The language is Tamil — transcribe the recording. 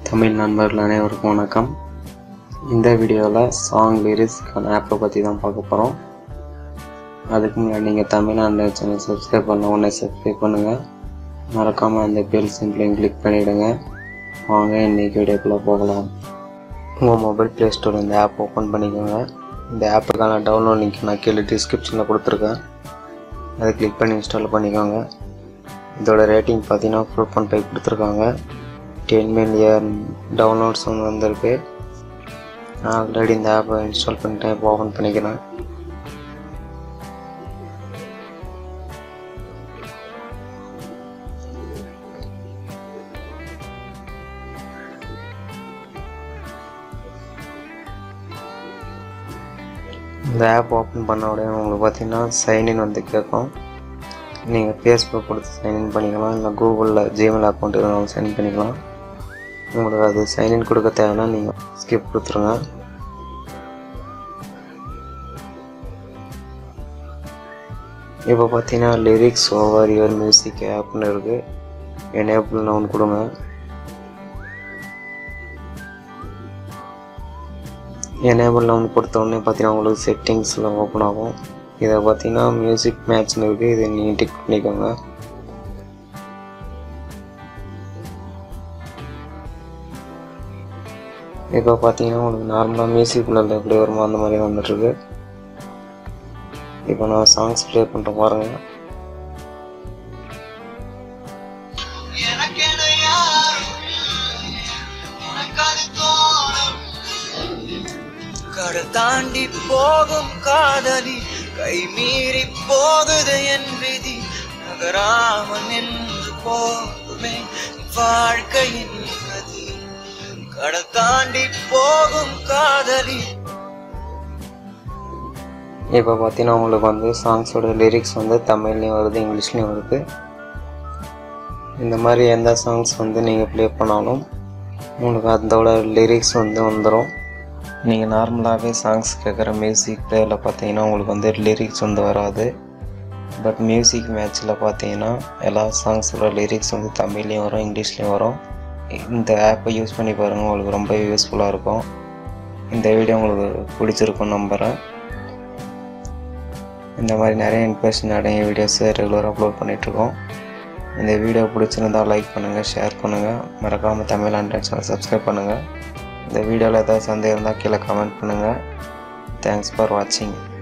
தமிழ் நண்பர்கள் அனைவருக்கும் வணக்கம் இந்த வீடியோவில் சாங் லிரிக்ஸ்க்கான ஆப்பை பற்றி தான் பார்க்க போகிறோம் அதுக்கு முன்னாடி நீங்கள் தமிழ் ஆண்ட்ராய்ட் சேனல் சப்ஸ்கிரைப் பண்ண உடனே சப்ஸ்கிரைப் பண்ணுங்கள் மறக்காமல் அந்த பெல் சிம்பிளையும் கிளிக் பண்ணிவிடுங்க வாங்க இன்றைக்கி வீடியோக்குள்ளே போகலாம் உங்கள் மொபைல் ப்ளே ஸ்டோர் இந்த ஆப் ஓப்பன் பண்ணிக்கோங்க இந்த ஆப்புக்கான டவுன்லோட் லிங்க் நான் கீழே டிஸ்கிரிப்ஷனில் கொடுத்துருக்கேன் அதை கிளிக் பண்ணி இன்ஸ்டால் பண்ணிக்கோங்க இதோட ரேட்டிங் பார்த்தீங்கன்னா ஃபுல் பாயிண்ட் ஃபைவ் கொடுத்துருக்காங்க டென் மில்லியன் டவுன்லோட்ஸ் வந்து வந்திருக்கு நான் ஆல்ரெடி இந்த ஆப்பை இன்ஸ்டால் பண்ணிட்டேன் இப்போ ஓப்பன் பண்ணிக்கிறேன் இந்த ஆப் ஓப்பன் பண்ண உடனே உங்களுக்கு பார்த்தீங்கன்னா சைன்இன் வந்து கேட்கும் நீங்கள் ஃபேஸ்புக் கொடுத்து சைன்இன் பண்ணிக்கலாம் இல்லை கூகுளில் ஜிமெயில் அக்கௌண்ட் இருந்தாலும் சைன் பண்ணிக்கலாம் உங்களுக்கு அது சைன்இன் கொடுக்க தேவைன்னா நீங்கள் ஸ்கிப் கொடுத்துருங்க இப்போ பார்த்தீங்கன்னா லிரிக்ஸ் ஓவர் யுவர் மியூசிக் ஆப்னு இருக்குது எனேபிள்னு ஒன்று கொடுங்க எனேபிள் ஒன்று கொடுத்த உடனே பார்த்தீங்கன்னா உங்களுக்கு செட்டிங்ஸில் ஓப்பன் ஆகும் இதை பார்த்தீங்கன்னா மியூசிக் மேட்ச்னு இருக்குது இதை நீங்கள் டிக் பண்ணிக்கோங்க இப்போ பார்த்தீங்கன்னா உங்களுக்கு நார்மலாக மியூசிக் உள்ள எப்படி வருமோ அந்த மாதிரி வந்துட்டுருக்கு இப்போ நான் சாங்ஸ் ப்ளே பண்ணுறேன் பாருங்கள் எனக்கென யாரும் உனக்கது தோணும் கடல் தாண்டி போகும் காதலி கை மீறி போகுது என் விதி நகராமல் நின்று போகுமே வாழ்க்கையின் கதி கடல் தாண்டி போகும் காதலி இப்போ பார்த்தீங்கன்னா உங்களுக்கு வந்து சாங்ஸோட லிரிக்ஸ் வந்து தமிழ்லேயும் வருது இங்கிலீஷ்லேயும் வருது இந்த மாதிரி எந்த சாங்ஸ் வந்து நீங்கள் ப்ளே பண்ணாலும் உங்களுக்கு அதோட லிரிக்ஸ் வந்து வந்துடும் நீங்கள் நார்மலாகவே சாங்ஸ் கேட்குற மியூசிக் பிளேயில் பார்த்தீங்கன்னா உங்களுக்கு வந்து லிரிக்ஸ் வந்து வராது பட் மியூசிக் மேட்ச்சில் பார்த்தீங்கன்னா எல்லா சாங்ஸோட லிரிக்ஸ் வந்து தமிழ்லேயும் வரும் இங்கிலீஷ்லேயும் வரும் இந்த ஆப்பை யூஸ் பண்ணி பாருங்கள் உங்களுக்கு ரொம்ப யூஸ்ஃபுல்லாக இருக்கும் இந்த வீடியோ உங்களுக்கு பிடிச்சிருக்கும் நம்புகிறேன் இந்த மாதிரி நிறைய இன்ஃபர்மேஷன் நிறைய வீடியோஸு ரெகுலராக அப்லோட் பண்ணிகிட்ருக்கோம் இந்த வீடியோ பிடிச்சிருந்தா லைக் பண்ணுங்கள் ஷேர் பண்ணுங்கள் மறக்காமல் தமிழ் ஆண்ட்ராய்ட் சேனல் சப்ஸ்கிரைப் பண்ணுங்கள் இந்த வீடியோவில் ஏதாவது சந்தேகம் இருந்தால் கீழே கமெண்ட் பண்ணுங்கள் தேங்க்ஸ் ஃபார் வாட்சிங்